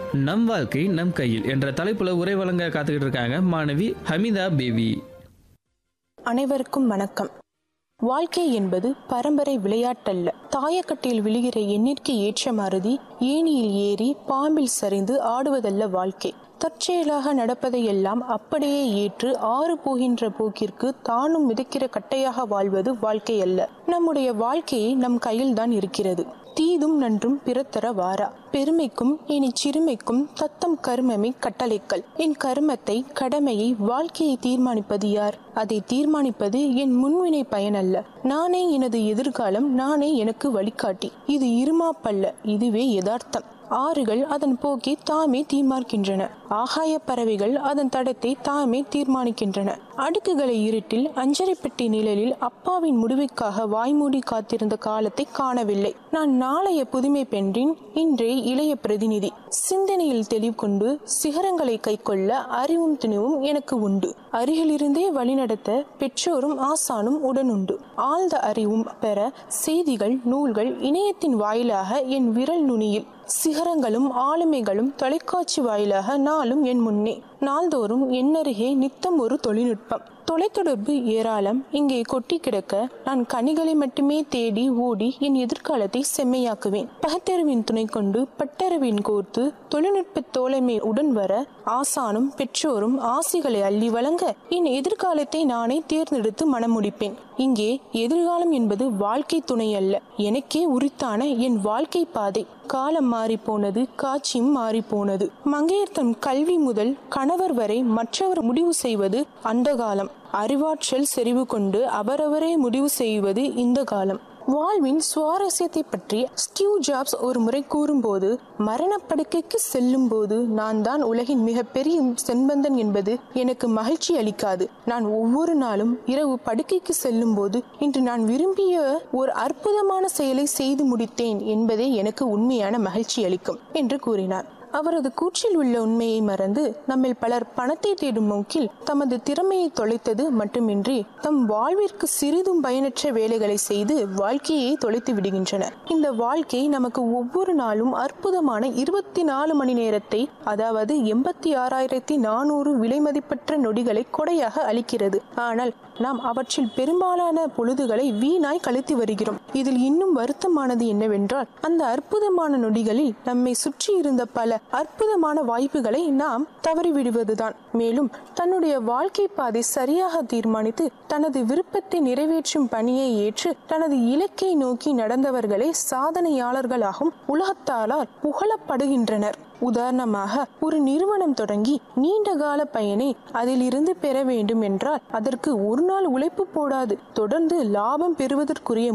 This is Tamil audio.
நம் வாழ்க்கை நம் கையில் என்ற தலைப்புல உரை வழங்க காத்துக்கிட்டு இருக்காங்க மாணவி ஹமிதா பேபி அனைவருக்கும் வணக்கம் வாழ்க்கை என்பது பரம்பரை விளையாட்டல்ல தாயக்கட்டையில் விழுகிற எண்ணிற்கு ஏற்ற மருதி ஏணியில் ஏறி பாம்பில் சரிந்து ஆடுவதல்ல வாழ்க்கை தற்செயலாக நடப்பதையெல்லாம் அப்படியே ஏற்று ஆறு போகின்ற போக்கிற்கு தானும் மிதக்கிற கட்டையாக வாழ்வது வாழ்க்கை அல்ல நம்முடைய வாழ்க்கையை நம் கையில்தான் இருக்கிறது தீதும் நன்றும் பிறத்தர வாரா பெருமைக்கும் இனி சிறுமைக்கும் தத்தம் கருமமே கட்டளைக்கள் என் கருமத்தை கடமையை வாழ்க்கையை தீர்மானிப்பது யார் அதை தீர்மானிப்பது என் முன்வினை பயனல்ல நானே எனது எதிர்காலம் நானே எனக்கு வழிகாட்டி இது இருமாப்பல்ல இதுவே யதார்த்தம் ஆறுகள் அதன் போக்கை தாமே தீர்மானிக்கின்றன ஆகாய பறவைகள் அதன் தடத்தை தாமே தீர்மானிக்கின்றன அடுக்குகளை இருட்டில் அஞ்சரைப்பட்டி நிழலில் அப்பாவின் முடிவுக்காக வாய்மூடி காத்திருந்த காலத்தை காணவில்லை நான் நாளைய புதுமை பென்றின் இன்றே இளைய பிரதிநிதி சிந்தனையில் தெளிவு கொண்டு சிகரங்களை கைக்கொள்ள அறிவும் துணிவும் எனக்கு உண்டு அருகிலிருந்தே வழிநடத்த பெற்றோரும் ஆசானும் உடனுண்டு ஆழ்ந்த அறிவும் பெற செய்திகள் நூல்கள் இணையத்தின் வாயிலாக என் விரல் நுனியில் சிகரங்களும் ஆளுமைகளும் தொலைக்காட்சி வாயிலாக நாளும் என் முன்னே நாள்தோறும் என்னருகே நித்தம் ஒரு தொழில்நுட்பம் தொலைத்தொடர்பு ஏராளம் இங்கே கொட்டி கிடக்க நான் கனிகளை மட்டுமே தேடி ஓடி என் எதிர்காலத்தை செம்மையாக்குவேன் பகத்தறிவின் துணை கொண்டு பட்டறிவின் கோர்த்து தொழில்நுட்ப தோழமை உடன் வர ஆசானும் பெற்றோரும் ஆசிகளை அள்ளி வழங்க என் எதிர்காலத்தை நானே தேர்ந்தெடுத்து மனமுடிப்பேன் இங்கே எதிர்காலம் என்பது வாழ்க்கை துணை அல்ல எனக்கே உரித்தான என் வாழ்க்கை பாதை காலம் மாறி போனது காட்சியும் மாறி போனது மங்கையர் தம் கல்வி முதல் கணவர் வரை மற்றவர் முடிவு செய்வது அந்த காலம் அறிவாற்றல் செறிவு கொண்டு அவரவரே முடிவு செய்வது இந்த காலம் வாழ்வின் சுவாரஸ்யத்தை பற்றி ஸ்டீவ் ஜாப்ஸ் ஒரு முறை கூறும்போது மரணப்படுக்கைக்கு செல்லும் போது நான் தான் உலகின் மிகப்பெரிய செண்பந்தன் என்பது எனக்கு மகிழ்ச்சி அளிக்காது நான் ஒவ்வொரு நாளும் இரவு படுக்கைக்கு செல்லும் போது இன்று நான் விரும்பிய ஒரு அற்புதமான செயலை செய்து முடித்தேன் என்பதே எனக்கு உண்மையான மகிழ்ச்சி அளிக்கும் என்று கூறினார் அவரது கூற்றில் உள்ள உண்மையை மறந்து நம்மில் பலர் பணத்தை தேடும் நோக்கில் தமது திறமையை தொலைத்தது மட்டுமின்றி தம் வாழ்விற்கு சிறிதும் பயனற்ற வேலைகளை செய்து வாழ்க்கையை தொலைத்து விடுகின்றனர் இந்த வாழ்க்கை நமக்கு ஒவ்வொரு நாளும் அற்புதமான இருபத்தி நாலு மணி நேரத்தை அதாவது எண்பத்தி ஆறாயிரத்தி நானூறு விலைமதிப்பற்ற நொடிகளை கொடையாக அளிக்கிறது ஆனால் நாம் அவற்றில் பெரும்பாலான பொழுதுகளை வீணாய் கழித்து வருகிறோம் இதில் இன்னும் வருத்தமானது என்னவென்றால் அந்த அற்புதமான நொடிகளில் நம்மை சுற்றி இருந்த பல அற்புதமான வாய்ப்புகளை நாம் தவறிவிடுவதுதான் மேலும் தன்னுடைய வாழ்க்கை பாதை சரியாக தீர்மானித்து தனது விருப்பத்தை நிறைவேற்றும் பணியை ஏற்று தனது இலக்கை நோக்கி நடந்தவர்களே சாதனையாளர்களாகும் உலகத்தாலால் புகழப்படுகின்றனர் உதாரணமாக ஒரு நிறுவனம் தொடங்கி நீண்ட கால பயனை அதில் இருந்து பெற வேண்டும் என்றால் அதற்கு ஒரு நாள் உழைப்பு போடாது தொடர்ந்து லாபம் பெறுவதற்குரிய